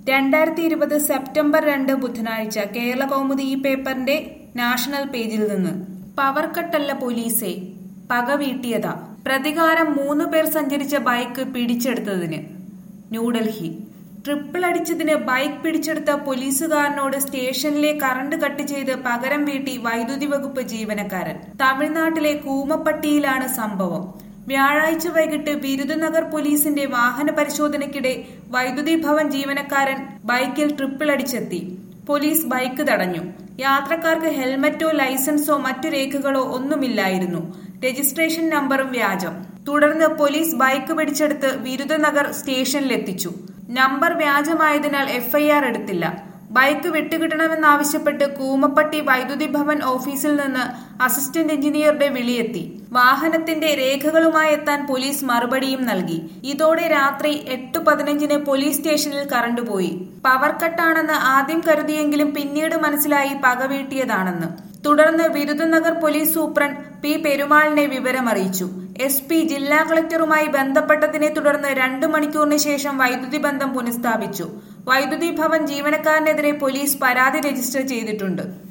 രണ്ടായിരത്തി ഇരുപത് സെപ്റ്റംബർ രണ്ട് ബുധനാഴ്ച കേരള കൗമുദി ഈ പേപ്പറിന്റെ നാഷണൽ പേജിൽ നിന്ന് പവർ കട്ടല്ല പോലീസെ പക വീട്ടിയതാ പ്രതികാരം മൂന്ന് പേർ സഞ്ചരിച്ച ബൈക്ക് പിടിച്ചെടുത്തതിന് ന്യൂഡൽഹി ട്രിപ്പിൾ അടിച്ചതിന് ബൈക്ക് പിടിച്ചെടുത്ത പോലീസുകാരനോട് സ്റ്റേഷനിലെ കറണ്ട് കട്ട് ചെയ്ത് പകരം വീട്ടി വൈദ്യുതി വകുപ്പ് ജീവനക്കാരൻ തമിഴ്നാട്ടിലെ കൂമപ്പട്ടിയിലാണ് സംഭവം വ്യാഴാഴ്ച വൈകിട്ട് വിരുദനഗർ പോലീസിന്റെ വാഹന പരിശോധനയ്ക്കിടെ വൈദ്യുതി ഭവൻ ജീവനക്കാരൻ ബൈക്കിൽ ട്രിപ്പിൾ അടിച്ചെത്തി പോലീസ് ബൈക്ക് തടഞ്ഞു യാത്രക്കാർക്ക് ഹെൽമറ്റോ ലൈസൻസോ മറ്റു രേഖകളോ ഒന്നുമില്ലായിരുന്നു രജിസ്ട്രേഷൻ നമ്പറും വ്യാജം തുടർന്ന് പോലീസ് ബൈക്ക് പിടിച്ചെടുത്ത് വിരുദനഗർ സ്റ്റേഷനിലെത്തിച്ചു നമ്പർ വ്യാജമായതിനാൽ എഫ്ഐആർ എടുത്തില്ല ബൈക്ക് വിട്ടുകിട്ടണമെന്നാവശ്യപ്പെട്ട് കൂമപ്പട്ടി വൈദ്യുതി ഭവൻ ഓഫീസിൽ നിന്ന് അസിസ്റ്റന്റ് എഞ്ചിനീയറുടെ വിളിയെത്തി വാഹനത്തിന്റെ രേഖകളുമായി എത്താൻ പോലീസ് മറുപടിയും നൽകി ഇതോടെ രാത്രി എട്ട് പതിനഞ്ചിന് പോലീസ് സ്റ്റേഷനിൽ കറണ്ട് പോയി പവർ കട്ടാണെന്ന് ആദ്യം കരുതിയെങ്കിലും പിന്നീട് മനസ്സിലായി പകവീട്ടിയതാണെന്ന് തുടർന്ന് വിരുദനഗർ പോലീസ് സൂപ്രണ്ട് പി പെരുമാളിനെ വിവരമറിയിച്ചു എസ് പി ജില്ലാ കളക്ടറുമായി ബന്ധപ്പെട്ടതിനെ തുടർന്ന് രണ്ടു മണിക്കൂറിന് ശേഷം വൈദ്യുതി ബന്ധം പുനഃസ്ഥാപിച്ചു വൈദ്യുതി ഭവൻ ജീവനക്കാരനെതിരെ പോലീസ് പരാതി രജിസ്റ്റർ ചെയ്തിട്ടുണ്ട്